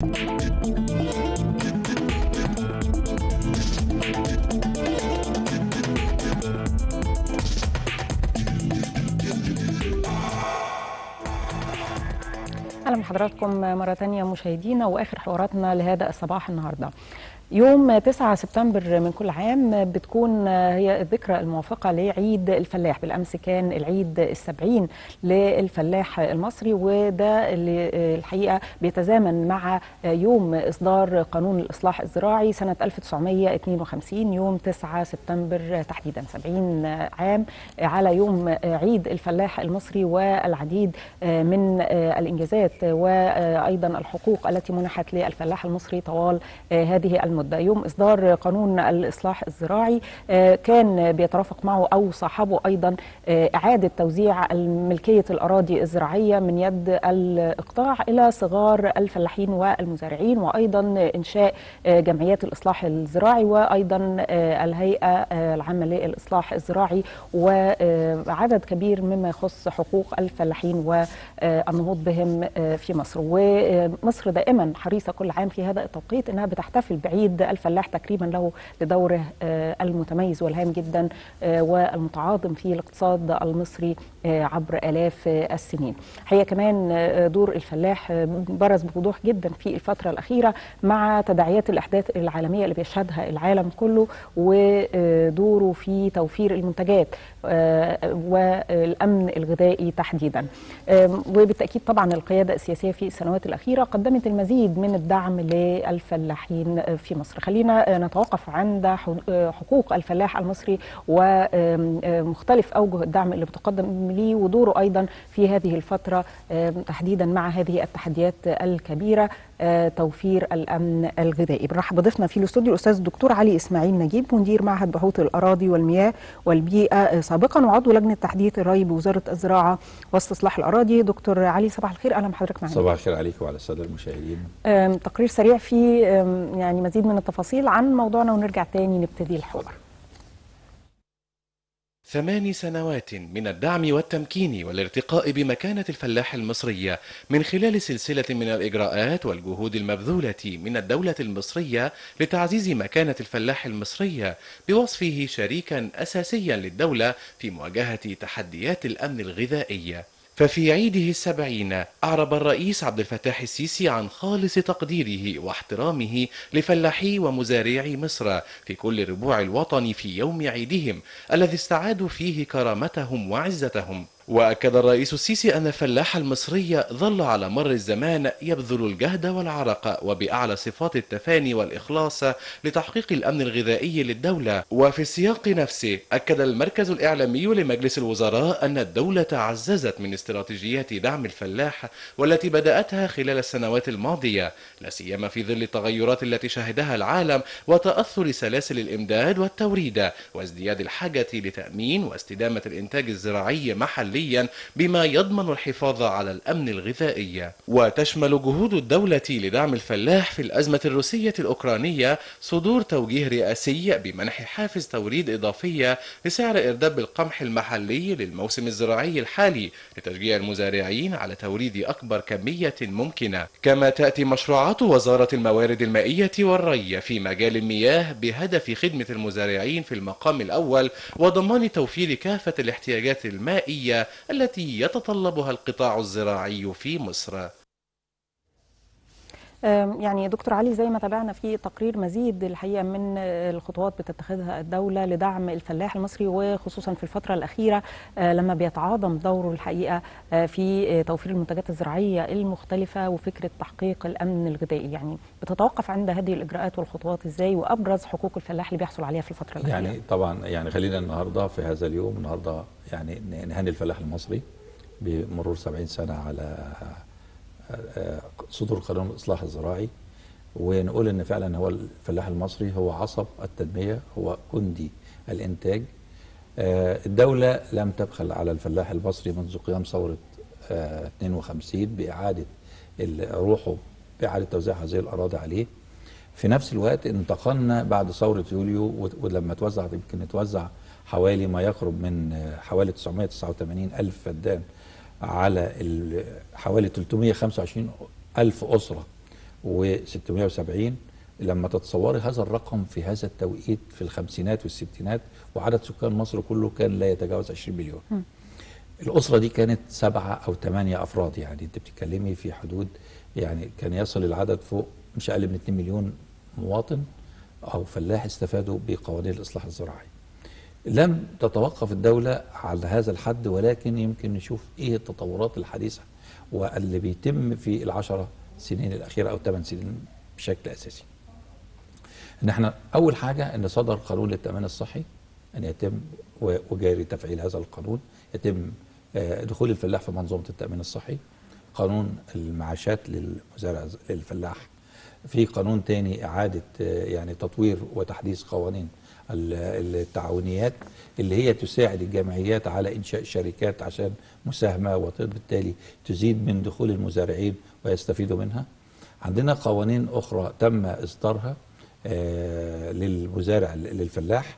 اهلا بحضراتكم مره ثانيه مشاهدينا واخر حواراتنا لهذا الصباح النهارده يوم 9 سبتمبر من كل عام بتكون هي الذكرى الموافقة لعيد الفلاح بالأمس كان العيد السبعين للفلاح المصري وده اللي الحقيقة بيتزامن مع يوم إصدار قانون الإصلاح الزراعي سنة 1952 يوم 9 سبتمبر تحديدا 70 عام على يوم عيد الفلاح المصري والعديد من الإنجازات وأيضا الحقوق التي منحت للفلاح المصري طوال هذه المدة يوم إصدار قانون الإصلاح الزراعي كان بيترافق معه أو صاحبه أيضا إعادة توزيع ملكية الأراضي الزراعية من يد الإقطاع إلى صغار الفلاحين والمزارعين وأيضا إنشاء جمعيات الإصلاح الزراعي وأيضا الهيئة العامة للإصلاح الزراعي وعدد كبير مما يخص حقوق الفلاحين والنهوض بهم في مصر ومصر دائما حريصة كل عام في هذا التوقيت أنها بتحتفل بعيد الفلاح تكريما له لدوره المتميز والهام جدا والمتعاظم في الاقتصاد المصري عبر آلاف السنين حقيقة كمان دور الفلاح برز بوضوح جدا في الفترة الأخيرة مع تداعيات الأحداث العالمية اللي بيشهدها العالم كله ودوره في توفير المنتجات والأمن الغذائي تحديدا وبالتأكيد طبعا القيادة السياسية في السنوات الأخيرة قدمت المزيد من الدعم للفلاحين في مصر خلينا نتوقف عند حقوق الفلاح المصري ومختلف أوجه الدعم اللي بتقدم ليه ودوره أيضا في هذه الفترة تحديدا مع هذه التحديات الكبيرة توفير الأمن الغذائي بنرحب بضيفنا في الاستوديو الأستاذ الدكتور علي إسماعيل نجيب مدير معهد بحوث الأراضي والمياه والبيئة سابقا وعضو لجنة تحديث الري بوزارة الزراعة واستصلاح الأراضي دكتور علي صباح الخير أهلا بحضرتك معنا صباح الخير عليك وعلى السادة المشاهدين تقرير سريع في يعني مزيد من التفاصيل عن موضوعنا ونرجع تاني نبتدي الحوار ثمان سنوات من الدعم والتمكين والارتقاء بمكانة الفلاح المصرية من خلال سلسلة من الإجراءات والجهود المبذولة من الدولة المصرية لتعزيز مكانة الفلاح المصرية بوصفه شريكا أساسيا للدولة في مواجهة تحديات الأمن الغذائي ففي عيده السبعين أعرب الرئيس عبد الفتاح السيسي عن خالص تقديره واحترامه لفلاحي ومزارعي مصر في كل ربوع الوطن في يوم عيدهم الذي استعادوا فيه كرامتهم وعزتهم وأكد الرئيس السيسي أن الفلاح المصري ظل على مر الزمان يبذل الجهد والعرق وبأعلى صفات التفاني والإخلاص لتحقيق الأمن الغذائي للدولة وفي السياق نفسه أكد المركز الإعلامي لمجلس الوزراء أن الدولة عززت من استراتيجيات دعم الفلاح والتي بدأتها خلال السنوات الماضية لا سيما في ظل التغيرات التي شهدها العالم وتأثر سلاسل الإمداد والتوريد وازدياد الحاجة لتأمين واستدامة الإنتاج الزراعي محليا محليا بما يضمن الحفاظ على الأمن الغذائي وتشمل جهود الدولة لدعم الفلاح في الأزمة الروسية الأوكرانية صدور توجيه رئاسي بمنح حافز توريد إضافية لسعر إرداب القمح المحلي للموسم الزراعي الحالي لتشجيع المزارعين على توريد أكبر كمية ممكنة كما تأتي مشروعات وزارة الموارد المائية والري في مجال المياه بهدف خدمة المزارعين في المقام الأول وضمان توفير كافة الاحتياجات المائية التي يتطلبها القطاع الزراعي في مصر يعني دكتور علي زي ما تابعنا في تقرير مزيد الحقيقه من الخطوات بتتخذها الدوله لدعم الفلاح المصري وخصوصا في الفتره الاخيره لما بيتعاظم دوره الحقيقه في توفير المنتجات الزراعيه المختلفه وفكره تحقيق الامن الغذائي يعني بتتوقف عند هذه الاجراءات والخطوات ازاي وابرز حقوق الفلاح اللي بيحصل عليها في الفتره الاخيره يعني طبعا يعني خلينا النهارده في هذا اليوم النهارده يعني نهني الفلاح المصري بمرور 70 سنه على صدور قانون الاصلاح الزراعي ونقول ان فعلا هو الفلاح المصري هو عصب التنميه هو جندي الانتاج الدوله لم تبخل على الفلاح المصري منذ قيام ثوره 52 باعاده روحه باعاده توزيع هذه الاراضي عليه في نفس الوقت انتقلنا بعد ثوره يوليو ولما توزع يمكن توزع حوالي ما يقرب من حوالي 989 الف فدان على حوالي 325 ألف أسرة و670 لما تتصوري هذا الرقم في هذا التوقيت في الخمسينات والستينات وعدد سكان مصر كله كان لا يتجاوز 20 مليون الأسرة دي كانت سبعة أو ثمانية أفراد يعني أنت بتتكلمي في حدود يعني كان يصل العدد فوق مش أقل من 2 مليون مواطن أو فلاح استفادوا بقوانين الإصلاح الزراعي لم تتوقف الدولة على هذا الحد ولكن يمكن نشوف إيه التطورات الحديثة واللي بيتم في العشرة سنين الأخيرة أو ثمان سنين بشكل أساسي ان احنا اول حاجه ان صدر قانون للتامين الصحي ان يتم و- وجاري تفعيل هذا القانون يتم آه، دخول الفلاح في منظومه التامين الصحي قانون المعاشات للمزارع للفلاح في قانون تاني اعاده آه، يعني تطوير وتحديث قوانين ال- التعاونيات اللي هي تساعد الجمعيات على انشاء شركات عشان مساهمه وبالتالي تزيد من دخول المزارعين ويستفيدوا منها عندنا قوانين اخرى تم اصدارها آه، للمزارع للفلاح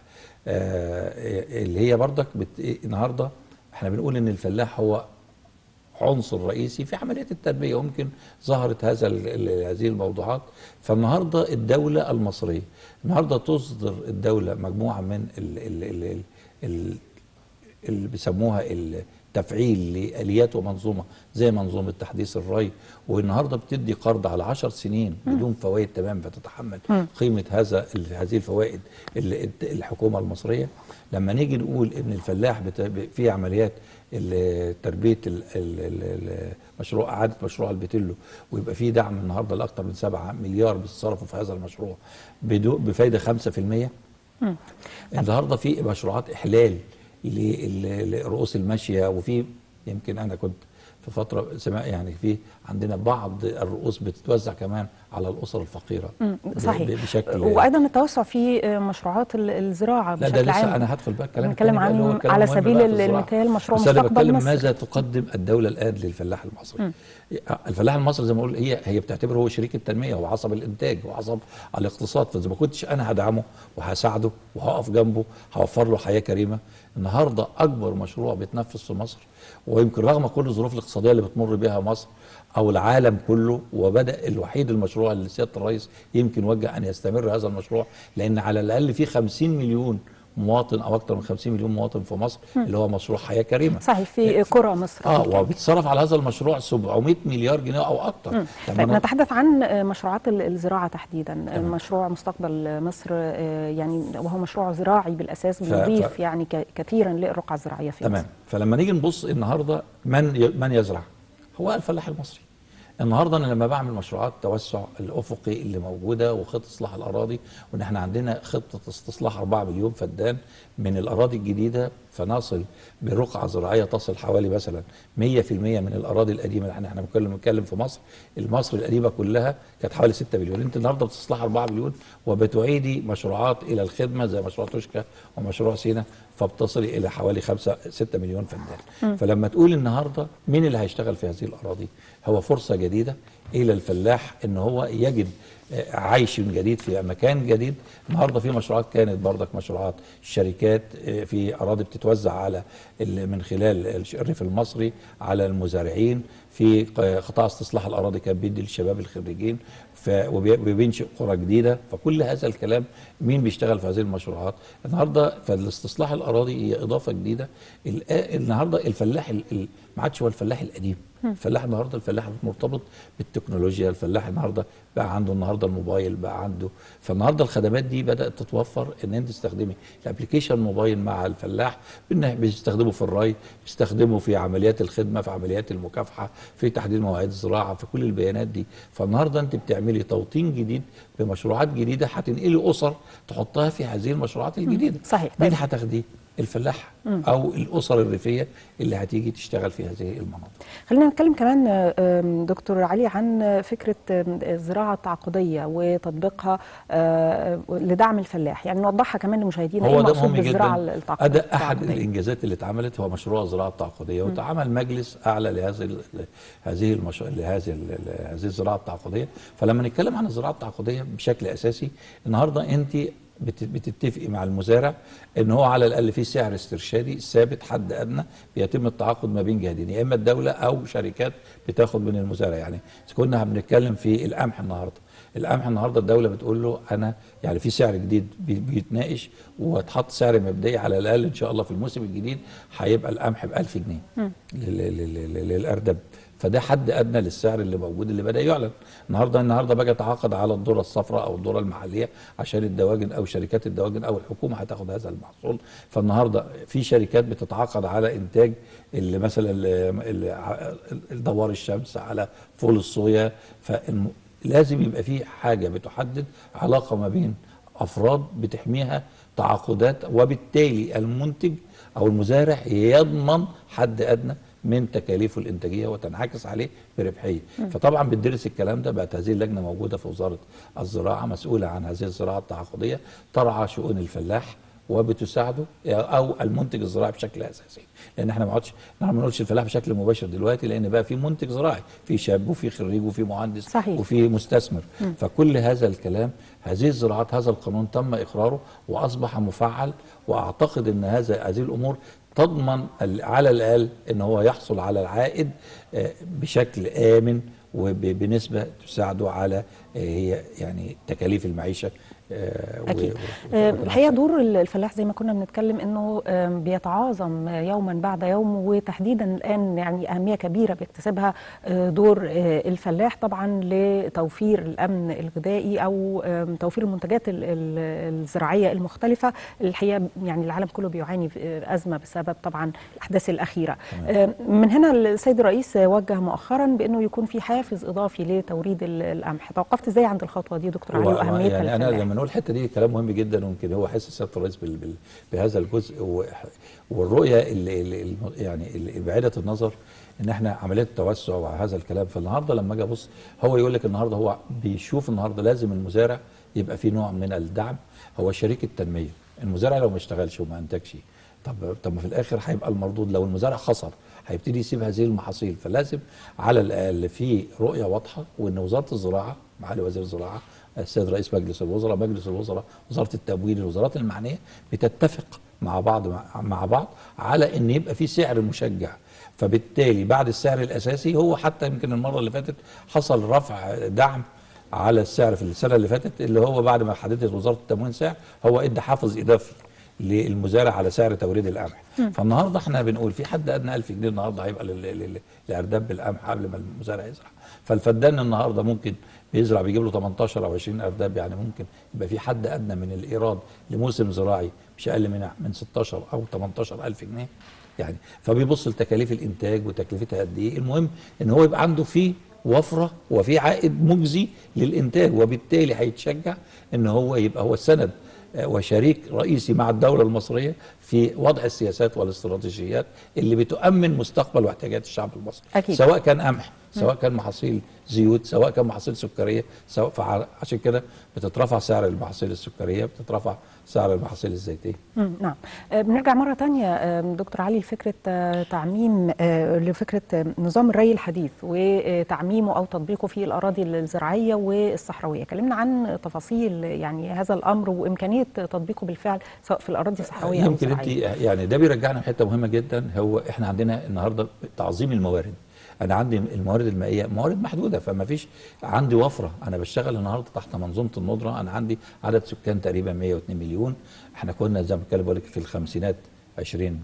آه، اللي هي برضك بت... النهارده احنا بنقول ان الفلاح هو عنصر رئيسي في عمليه التربيه ويمكن ظهرت هذا ال- ال- هذه الموضوعات فالنهارده الدوله المصريه النهارده تصدر الدوله مجموعه من ال ال ال ال ال اللي بيسموها التفعيل لآليات ومنظومة زي منظومة تحديث الري والنهاردة بتدي قرض على عشر سنين بدون فوائد تمام فتتحمل قيمة هذا ال- هذه الفوائد اللي الت- الحكومة المصرية لما نيجي نقول ان الفلاح بت- في عمليات ال- تربية ال- ال- ال- ال- مشروع إعادة مشروع البتلو ويبقى في دعم النهاردة لأكثر من 7 مليار بيتصرفوا في هذا المشروع بدو- بفايدة 5% النهارده في مشروعات احلال لل- لرؤوس الماشيه وفي يمكن انا كنت في فتره سمع يعني في عندنا بعض الرؤوس بتتوزع كمان على الاسر الفقيره مم، ب- صحيح ب- بشكل وايضا التوسع في آه، مشروعات ال- الزراعه لا بشكل ده عام لسه انا هدخل بقى الكلام بنتكلم التاني بقى اللي هو عن الكلام على المهم سبيل بقى في الزراعة. المثال مشروع بس انا مستقبل بتكلم مصر. ماذا تقدم الدوله الان للفلاح المصري الفلاح المصري زي ما اقول هي هي بتعتبره هو شريك التنميه هو عصب الانتاج وعصب الاقتصاد فاذا ما كنتش انا هدعمه وهساعده وهقف جنبه هوفر له حياه كريمه النهارده اكبر مشروع بيتنفذ في مصر ويمكن رغم كل الظروف الاقتصاديه اللي بتمر بها مصر او العالم كله وبدا الوحيد المشروع اللي سياده الرئيس يمكن وجه ان يستمر هذا المشروع لان على الاقل في 50 مليون مواطن او اكثر من 50 مليون مواطن في مصر اللي هو مشروع حياه كريمه صحيح في قرى مصر اه بالكامل. وبيتصرف على هذا المشروع 700 مليار جنيه او اكثر لما طيب أنا- نتحدث عن آه، مشروعات ال- الزراعه تحديدا مشروع مستقبل مصر آه، يعني وهو مشروع زراعي بالاساس ف- بيضيف ف- يعني ك- كثيرا للرقعه الزراعيه في تمام فلما نيجي نبص النهارده من ي- من يزرع هو الفلاح المصري النهارده انا لما بعمل مشروعات توسع الافقي اللي موجوده وخطه اصلاح الاراضي وان احنا عندنا خطه استصلاح 4 مليون فدان من الاراضي الجديده فنصل برقعه زراعيه تصل حوالي مثلا 100% من الاراضي القديمه اللي احنا بنتكلم بنتكلم في مصر مصر القديمه كلها كانت حوالي 6 مليون انت النهارده بتصلح 4 مليون وبتعيدي مشروعات الى الخدمه زي مشروع توشكا ومشروع سينا فبتصلي الى حوالي 5 6 مليون فدان فلما تقول النهارده مين اللي هيشتغل في هذه الاراضي هو فرصه جديده الى الفلاح ان هو يجد آه، عيش جديد في مكان جديد النهارده في مشروعات كانت برضك مشروعات شركات آه، في اراضي بتتوزع على ال- من خلال الش- الريف المصري على المزارعين في ق- قطاع استصلاح الاراضي كان بيدي للشباب الخريجين ف- وبي- وبينشئ قرى جديده فكل هذا الكلام مين بيشتغل في هذه المشروعات النهارده فالاستصلاح الاراضي هي اضافه جديده الآ- النهارده الفلاح ال- ال- ما عادش هو الفلاح القديم الفلاح النهارده الفلاح مرتبط بالتكنولوجيا الفلاح النهارده بقى عنده النهارده الموبايل بقى عنده فالنهارده الخدمات دي بدات تتوفر ان انت تستخدمي الابلكيشن موبايل مع الفلاح بانه بيستخدمه في الري بيستخدمه في عمليات الخدمه في عمليات المكافحه في تحديد مواعيد الزراعه في كل البيانات دي فالنهارده انت بتعملي توطين جديد بمشروعات جديده هتنقلي اسر تحطها في هذه المشروعات الجديده صحيح. مين طيب. هتاخديه الفلاح او الاسر الريفيه اللي هتيجي تشتغل في هذه المناطق خلينا نتكلم كمان آه، آم، دكتور علي عن فكرة آم، الزراعة التعاقدية وتطبيقها آه، لدعم الفلاح يعني نوضحها كمان لمشاهدينا ايه هو ده المقصود مهم بالزراعة جدا التعاقدية ده احد الانجازات اللي اتعملت هو مشروع الزراعه التعاقديه واتعمل مجلس اعلى لهذه ال- هذه المش... لهذه ال- ال- هذه الزراعه التعاقديه فلما نتكلم عن الزراعه التعاقديه بشكل اساسي النهارده انت بت- بتتفقي مع المزارع ان هو على الاقل في سعر استرشادي ثابت حد ادنى بيتم التعاقد ما بين جهتين يا اما الدوله او شركات بتاخد من المزارع يعني إذا كنا بنتكلم في القمح النهارده القمح النهارده الدوله بتقول له انا يعني في سعر جديد بي- بيتناقش وهتحط سعر مبدئي على الاقل ان شاء الله في الموسم الجديد هيبقى القمح ب 1000 جنيه لل- لل- لل- للاردب فده حد ادنى للسعر اللي موجود اللي بدا يعلن النهارده النهارده باجي اتعاقد على الذره الصفراء او الذره المحليه عشان الدواجن او شركات الدواجن او الحكومه هتاخد هذا المحصول فالنهارده في شركات بتتعاقد على انتاج اللي مثلا ال- ال- الدوار الشمس على فول الصويا فلازم يبقى في حاجه بتحدد علاقه ما بين افراد بتحميها تعاقدات وبالتالي المنتج او المزارع يضمن حد ادنى من تكاليفه الانتاجيه وتنعكس عليه بربحيه فطبعا بتدرس الكلام ده بقت هذه اللجنه موجوده في وزاره الزراعه مسؤوله عن هذه الزراعه التعاقديه ترعى شؤون الفلاح وبتساعده او المنتج الزراعي بشكل اساسي لان احنا ما عادش احنا ما بنقولش الفلاح بشكل مباشر دلوقتي لان بقى في منتج زراعي في شاب وفي خريج وفي مهندس صحيح. وفي مستثمر فكل هذا الكلام هذه الزراعات هذا القانون تم اقراره واصبح مفعل واعتقد ان هذا هذه الامور تضمن ال- على الاقل ان هو يحصل على العائد آه، بشكل امن وبنسبه تساعده على آه، هي يعني تكاليف المعيشه آه، و- أكيد و- آه، وتنعكس الحقيقة دور الفلاح زي ما كنا بنتكلم أنه آم، بيتعاظم يوما بعد يوم وتحديدا الآن يعني أهمية كبيرة بيكتسبها آه، دور آه، الفلاح طبعا لتوفير الأمن الغذائي أو آم، توفير المنتجات ال- ال- الزراعية المختلفة الحقيقة يعني العالم كله بيعاني في- آه، أزمة بسبب طبعا الأحداث الأخيرة آه، من هنا السيد الرئيس وجه مؤخرا بأنه يكون في حافز إضافي لتوريد ال- القمح توقفت إزاي عند الخطوة دي دكتور علي هو- وأهميتها يعني انا للفلاح؟ لما نقول الحته دي كلام مهم جدا ويمكن هو حس سياده الرئيس بال- بال- بهذا الجزء و- والرؤيه اللي اللي اللي يعني اللي بعيده النظر ان احنا عمليه التوسع وهذا الكلام فالنهارده لما اجي ابص هو يقول لك النهارده هو بيشوف النهارده لازم المزارع يبقى في نوع من الدعم هو شريك التنميه المزارع لو ما اشتغلش وما انتجش طب طب ما في الاخر هيبقى المردود لو المزارع خسر هيبتدي يسيب هذه المحاصيل فلازم على الاقل في رؤيه واضحه وان وزاره الزراعه معالي وزير الزراعه السيد رئيس مجلس الوزراء مجلس الوزراء وزاره التموين الوزارات المعنيه بتتفق مع بعض مع, مع بعض على ان يبقى في سعر مشجع فبالتالي بعد السعر الاساسي هو حتى يمكن المره اللي فاتت حصل رفع دعم على السعر في السنه اللي فاتت اللي هو بعد ما حددت وزاره التموين سعر هو ادى حافز اضافي للمزارع على سعر توريد القمح فالنهارده احنا بنقول في حد ادنى 1000 جنيه النهارده هيبقى لل- لل- لارداب بالقمح قبل ما المزارع يزرع فالفدان النهارده ممكن بيزرع بيجيب له 18 او 20 ارداب يعني ممكن يبقى في حد ادنى من الايراد لموسم زراعي مش اقل من من 16 او 18 الف جنيه يعني فبيبص لتكاليف الانتاج وتكلفتها قد ايه المهم ان هو يبقى عنده فيه وفره وفي عائد مجزي للانتاج وبالتالي هيتشجع ان هو يبقى هو السند آه، وشريك رئيسي مع الدولة المصرية في وضع السياسات والاستراتيجيات اللي بتؤمن مستقبل واحتياجات الشعب المصري أكيد. سواء كان قمح سواء كان محاصيل زيوت سواء كان محاصيل سكرية سواء فع- عشان كده بتترفع سعر المحاصيل السكرية بتترفع سعر المحاصيل الزيتية مم، نعم آه، بنرجع مرة تانية آه، دكتور علي لفكرة آه، تعميم آه، لفكرة آه، نظام الري الحديث وتعميمه أو تطبيقه في الأراضي الزراعية والصحراوية كلمنا عن تفاصيل يعني هذا الأمر وإمكانية تطبيقه بالفعل سواء في الأراضي الصحراوية أو يمكن انت الزراعية يعني ده بيرجعنا لحته مهمه جدا هو احنا عندنا النهارده تعظيم الموارد انا عندي الموارد المائيه موارد محدوده فما فيش عندي وفره انا بشتغل النهارده تحت منظومه الندره انا عندي عدد سكان تقريبا 102 مليون احنا كنا زي ما بتكلم بقول لك في الخمسينات 20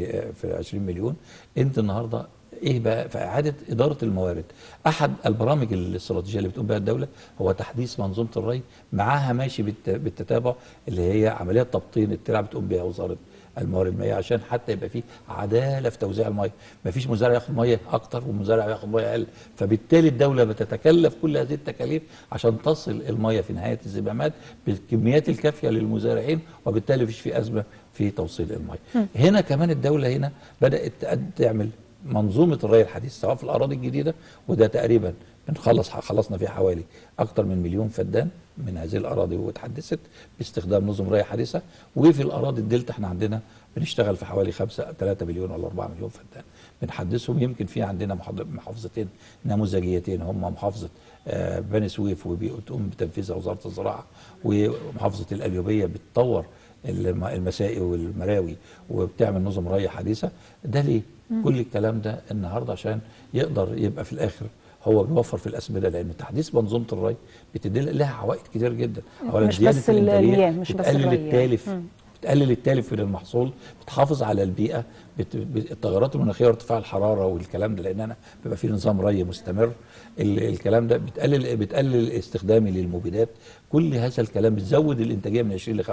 في 20 مليون انت النهارده ايه بقى في اعاده اداره الموارد احد البرامج الاستراتيجيه اللي بتقوم بها الدوله هو تحديث منظومه الري معاها ماشي بالت- بالتتابع اللي هي عمليه تبطين الترع بتقوم بها وزاره الموارد المائيه عشان حتى يبقى في عداله في توزيع الميه ما فيش مزارع ياخد ميه اكتر ومزارع ياخد ميه اقل فبالتالي الدوله بتتكلف كل هذه التكاليف عشان تصل الميه في نهايه الزمامات بالكميات الكافيه للمزارعين وبالتالي مفيش في ازمه في توصيل الميه هنا كمان الدوله هنا بدات تقد- تعمل منظومه الري الحديث سواء في الاراضي الجديده وده تقريبا بنخلص خلصنا فيه حوالي اكتر من مليون فدان من هذه الاراضي واتحدثت باستخدام نظم ري حديثه وفي الاراضي الدلتا احنا عندنا بنشتغل في حوالي 5 3 مليون ولا 4 مليون فدان بنحدثهم يمكن في عندنا محافظ- محافظتين نموذجيتين هم محافظه آه، بني سويف وبتقوم بتنفيذها وزاره الزراعه ومحافظه القليوبيه بتطور الم- المسائي والمراوي وبتعمل نظم ري حديثه ده ليه؟ كل الكلام ده النهارده عشان يقدر يبقى في الاخر هو بيوفر في الاسمده لان تحديث منظومه الري بتدي لها عوائد كتير جدا اولا مش زياده بس ال- الإنتاجية المياه، مش بس بتقلل الري يعني. التالف مم. بتقلل التالف من المحصول بتحافظ على البيئه بت... بت- التغيرات المناخيه وارتفاع الحراره والكلام ده لان انا بيبقى في نظام ري مستمر ال... الكلام ده بتقلل بتقلل استخدامي للمبيدات كل هذا الكلام بتزود الانتاجيه من 20 ل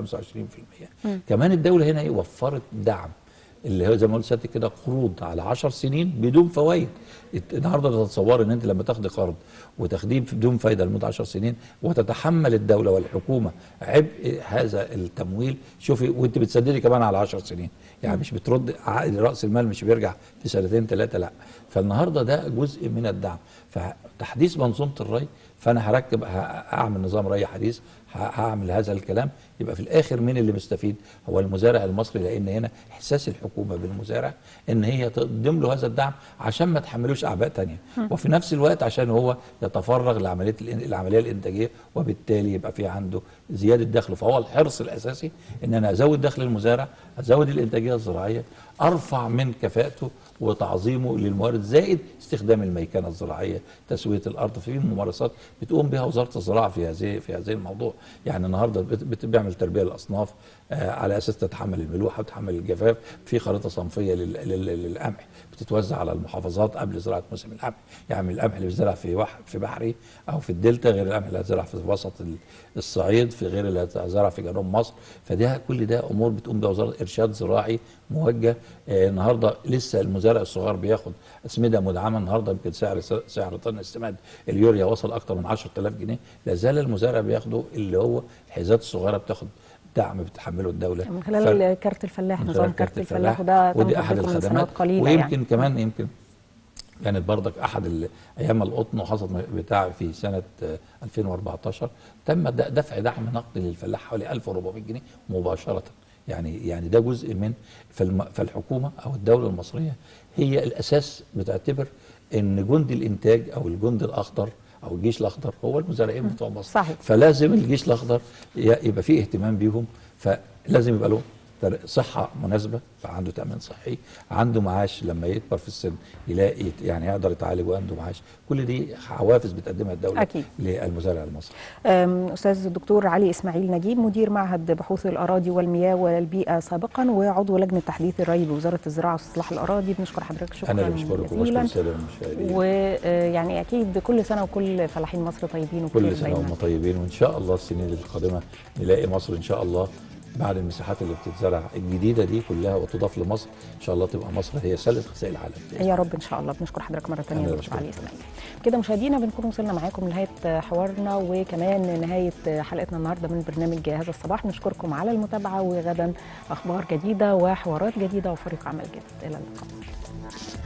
25% كمان الدوله هنا ايه وفرت دعم اللي هو زي ما قلت سيادتك كده قروض على 10 سنين بدون فوائد الت- النهارده تتصور ان انت لما تاخدي قرض وتاخديه بدون فايده لمده 10 سنين وتتحمل الدوله والحكومه عبء هذا التمويل شوفي وانت بتسددي كمان على 10 سنين يعني مش بترد عائد راس المال مش بيرجع في سنتين ثلاثه لا فالنهارده ده جزء من الدعم فتحديث منظومه الري فانا هركب ه- هعمل نظام ري حديث ه- هعمل هذا الكلام يبقى في الاخر مين اللي مستفيد هو المزارع المصري لان هنا احساس الحكومه بالمزارع ان هي تقدم له هذا الدعم عشان ما تحملوش اعباء تانية وفي نفس الوقت عشان هو يتفرغ لعمليه الإن- العمليه الانتاجيه وبالتالي يبقى في عنده زياده دخل فهو الحرص الاساسي ان انا ازود دخل المزارع ازود الانتاجيه الزراعيه ارفع من كفاءته وتعظيمه للموارد زائد استخدام الميكنه الزراعيه تسويه الارض في ممارسات بتقوم بها وزاره الزراعه في هذه في هذه الموضوع يعني النهارده بت- بت- بيعمل تربيه للاصناف آه على اساس تتحمل الملوحه وتتحمل الجفاف في خريطه صنفيه لل- لل- للقمح بتتوزع على المحافظات قبل زراعه موسم القمح يعني القمح اللي بيزرع في وح في بحري او في الدلتا غير القمح اللي هيزرع في وسط ال- الصعيد في غير اللي هيزرع في جنوب مصر فده كل ده امور بتقوم بها وزاره ارشاد زراعي موجه آه النهارده لسه المزارع الصغير بياخد اسمده مدعمه النهارده يمكن سعر سعر طن السماد اليوريا وصل اكتر من 10000 جنيه لا زال المزارع بياخده اللي هو الحيازات الصغيره بتاخد دعم بتحمله الدوله من ف- خلال كارت الفلاح من نظام خلال كارت الفلاح وده تم ودي احد تطبيقه من الخدمات سنوات قليله ويمكن يعني. كمان يمكن كانت برضك احد ال- ايام القطن وحصل بتاع في سنه آه، 2014 تم د- دفع دعم نقدي للفلاح حوالي 1400 جنيه مباشره يعني يعني ده جزء من فالم- فالحكومه او الدوله المصريه هي الاساس بتعتبر ان جند الانتاج او الجند الاخضر او الجيش الاخضر هو المزارعين بتوع مصر صحيح. فلازم الجيش الاخضر ي- يبقى فيه اهتمام بيهم فلازم يبقى له تر- صحه مناسبه فعنده تامين صحي عنده معاش لما يكبر في السن يلاقي يعني يقدر يتعالج وعنده معاش كل دي حوافز بتقدمها الدوله أكيد. للمزارع المصري أم، استاذ الدكتور علي اسماعيل نجيب مدير معهد بحوث الاراضي والمياه والبيئه سابقا وعضو لجنه تحديث الري بوزاره الزراعه واستصلاح الاراضي بنشكر حضرتك شكرا انا اللي بشكرك وبشكر جزيلا الساده المشاهدين ويعني اكيد كل سنه وكل فلاحين مصر طيبين وبخير كل سنه دايما وهم طيبين وان شاء الله السنين القادمه نلاقي مصر ان شاء الله بعد المساحات اللي بتتزرع الجديده دي كلها وتضاف لمصر ان شاء الله تبقى مصر هي سله غذاء العالم بإذن يا رب ان شاء الله بنشكر حضرتك مره ثانيه أنا يا اللي دكتور علي بشكرك. اسماعيل كده مشاهدينا بنكون وصلنا معاكم لنهايه حوارنا وكمان نهايه حلقتنا النهارده من برنامج هذا الصباح نشكركم على المتابعه وغدا اخبار جديده وحوارات جديده وفريق عمل جديد الى اللقاء